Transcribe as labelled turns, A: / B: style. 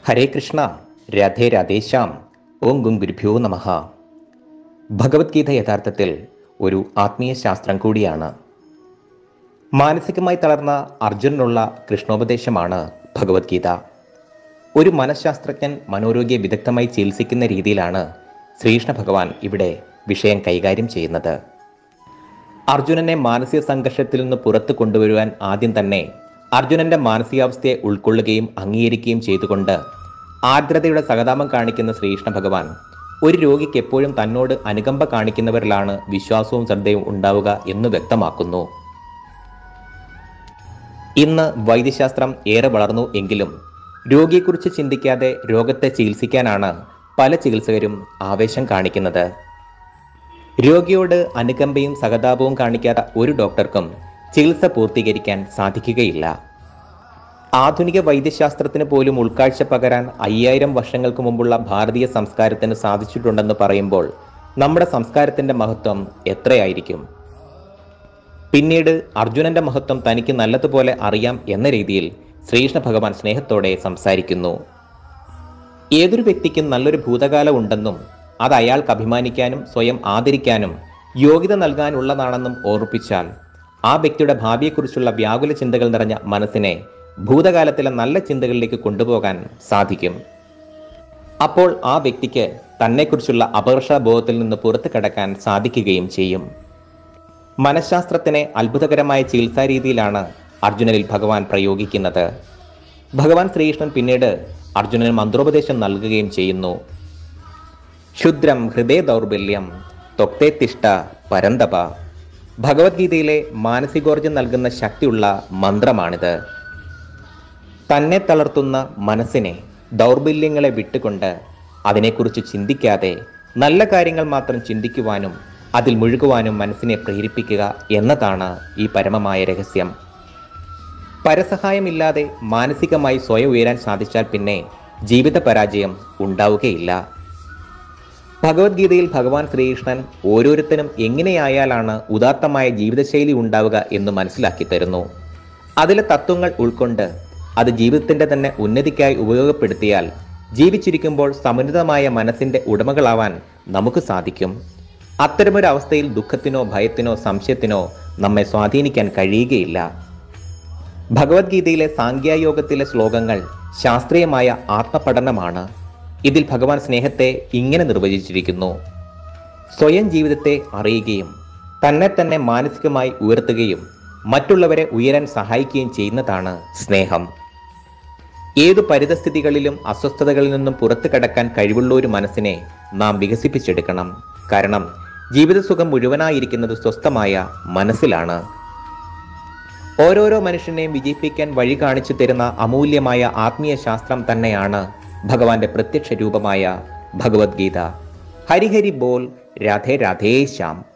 A: ഹരേ കൃഷ്ണ രാധേ രാധേശ്യാം ഓം ഗും ഗുരുഭ്യോ നമഃ ഭഗവത്ഗീത യഥാർത്ഥത്തിൽ ഒരു ആത്മീയ ശാസ്ത്രം കൂടിയാണ് മാനസികമായി തളർന്ന അർജുനനുള്ള കൃഷ്ണോപദേശമാണ് ഭഗവത്ഗീത ഒരു മനഃശാസ്ത്രജ്ഞൻ മനോരോഗ്യ വിദഗ്ധമായി ചികിത്സിക്കുന്ന രീതിയിലാണ് ശ്രീകൃഷ്ണ ഭഗവാൻ ഇവിടെ വിഷയം കൈകാര്യം ചെയ്യുന്നത് അർജുനനെ മാനസിക സംഘർഷത്തിൽ നിന്ന് പുറത്തു കൊണ്ടുവരുവാൻ ആദ്യം തന്നെ അർജുനന്റെ മാനസികാവസ്ഥയെ ഉൾക്കൊള്ളുകയും അംഗീകരിക്കുകയും ചെയ്തുകൊണ്ട് ആർദ്രതയുടെ സഹതാപം കാണിക്കുന്ന ശ്രീകൃഷ്ണ ഭഗവാൻ ഒരു രോഗിക്ക് എപ്പോഴും തന്നോട് അനുകമ്പ കാണിക്കുന്നവരിലാണ് വിശ്വാസവും ശ്രദ്ധയും ഉണ്ടാവുക എന്ന് വ്യക്തമാക്കുന്നു ഇന്ന് വൈദ്യശാസ്ത്രം ഏറെ വളർന്നു എങ്കിലും രോഗിയെക്കുറിച്ച് ചിന്തിക്കാതെ രോഗത്തെ ചികിത്സിക്കാനാണ് പല ചികിത്സകരും ആവേശം കാണിക്കുന്നത് രോഗിയോട് അനുകമ്പയും സഹതാപവും കാണിക്കാത്ത ഒരു ഡോക്ടർക്കും ചികിത്സ പൂർത്തീകരിക്കാൻ സാധിക്കുകയില്ല ആധുനിക വൈദ്യശാസ്ത്രത്തിന് പോലും ഉൾക്കാഴ്ച പകരാൻ അയ്യായിരം വർഷങ്ങൾക്ക് മുമ്പുള്ള ഭാരതീയ സംസ്കാരത്തിന് സാധിച്ചിട്ടുണ്ടെന്ന് പറയുമ്പോൾ നമ്മുടെ സംസ്കാരത്തിന്റെ മഹത്വം എത്രയായിരിക്കും പിന്നീട് അർജുനന്റെ മഹത്വം തനിക്ക് നല്ലതുപോലെ അറിയാം എന്ന രീതിയിൽ ശ്രീകൃഷ്ണ ഭഗവാൻ സ്നേഹത്തോടെ സംസാരിക്കുന്നു ഏതൊരു വ്യക്തിക്കും നല്ലൊരു ഭൂതകാലം ഉണ്ടെന്നും അത് അയാൾക്ക് അഭിമാനിക്കാനും സ്വയം ആദരിക്കാനും യോഗ്യത നൽകാനുള്ളതാണെന്നും ഓർമ്മിപ്പിച്ചാൽ ആ വ്യക്തിയുടെ ഭാവിയെക്കുറിച്ചുള്ള വ്യാകുല ചിന്തകൾ നിറഞ്ഞ മനസ്സിനെ ഭൂതകാലത്തിലെ നല്ല ചിന്തകളിലേക്ക് കൊണ്ടുപോകാൻ സാധിക്കും അപ്പോൾ ആ വ്യക്തിക്ക് തന്നെക്കുറിച്ചുള്ള അപകർഷബോധത്തിൽ നിന്ന് പുറത്തു കടക്കാൻ സാധിക്കുകയും ചെയ്യും മനഃശാസ്ത്രത്തിനെ അത്ഭുതകരമായ ചികിത്സാ രീതിയിലാണ് അർജുനനിൽ ഭഗവാൻ പ്രയോഗിക്കുന്നത് ഭഗവാൻ ശ്രീകൃഷ്ണൻ പിന്നീട് അർജുനന് മന്ത്രോപദേശം നൽകുകയും ചെയ്യുന്നു ക്ഷുദ്രം ഹൃദയ ദൗർബല്യം തൊക്തേ തിഷ്ട പരന്തപ ഭഗവത്ഗീതയിലെ മാനസികോർജം നൽകുന്ന ശക്തിയുള്ള മന്ത്രമാണിത് തന്നെ തളർത്തുന്ന മനസ്സിനെ ദൗർബല്യങ്ങളെ വിട്ടുകൊണ്ട് അതിനെക്കുറിച്ച് ചിന്തിക്കാതെ നല്ല കാര്യങ്ങൾ മാത്രം ചിന്തിക്കുവാനും അതിൽ മുഴുകുവാനും മനസ്സിനെ പ്രേരിപ്പിക്കുക എന്നതാണ് ഈ പരമമായ രഹസ്യം പരസഹായമില്ലാതെ മാനസികമായി സ്വയം ഉയരാൻ സാധിച്ചാൽ പിന്നെ ജീവിത പരാജയം ഉണ്ടാവുകയില്ല ഭഗവത്ഗീതയിൽ ഭഗവാൻ ശ്രീകൃഷ്ണൻ ഓരോരുത്തരും എങ്ങനെയായാലാണ് ഉദാത്തമായ ജീവിതശൈലി ഉണ്ടാവുക എന്ന് മനസ്സിലാക്കി തരുന്നു അതിലെ തത്വങ്ങൾ ഉൾക്കൊണ്ട് അത് ജീവിതത്തിന്റെ തന്നെ ഉന്നതിക്കായി ഉപയോഗപ്പെടുത്തിയാൽ ജീവിച്ചിരിക്കുമ്പോൾ സമുന്നതമായ മനസ്സിന്റെ ഉടമകളാവാൻ നമുക്ക് സാധിക്കും അത്തരമൊരു അവസ്ഥയിൽ ദുഃഖത്തിനോ ഭയത്തിനോ സംശയത്തിനോ നമ്മെ സ്വാധീനിക്കാൻ കഴിയുകയില്ല ഭഗവത്ഗീതയിലെ സാങ്ക്യായോഗത്തിലെ ശ്ലോകങ്ങൾ ശാസ്ത്രീയമായ ആത്മപഠനമാണ് ഇതിൽ ഭഗവാൻ സ്നേഹത്തെ ഇങ്ങനെ നിർവചിച്ചിരിക്കുന്നു സ്വയം ജീവിതത്തെ അറിയുകയും തന്നെ തന്നെ മാനസികമായി ഉയർത്തുകയും മറ്റുള്ളവരെ ഉയരാൻ സഹായിക്കുകയും ചെയ്യുന്നതാണ് സ്നേഹം ഏതു പരിതസ്ഥിതികളിലും അസ്വസ്ഥതകളിൽ നിന്നും പുറത്തു കടക്കാൻ കഴിവുള്ള ഒരു മനസ്സിനെ നാം വികസിപ്പിച്ചെടുക്കണം കാരണം ജീവിതസുഖം മുഴുവനായിരിക്കുന്നത് സ്വസ്ഥമായ മനസ്സിലാണ് ഓരോരോ മനുഷ്യനെയും വിജയിപ്പിക്കാൻ വഴി കാണിച്ചു തരുന്ന അമൂല്യമായ ആത്മീയ ശാസ്ത്രം തന്നെയാണ് ഭഗവാന്റെ പ്രത്യക്ഷ രൂപമായ ഭഗവത്ഗീത ഹരിഹരി ബോൽ രാധേ രാധേ ശ്യാം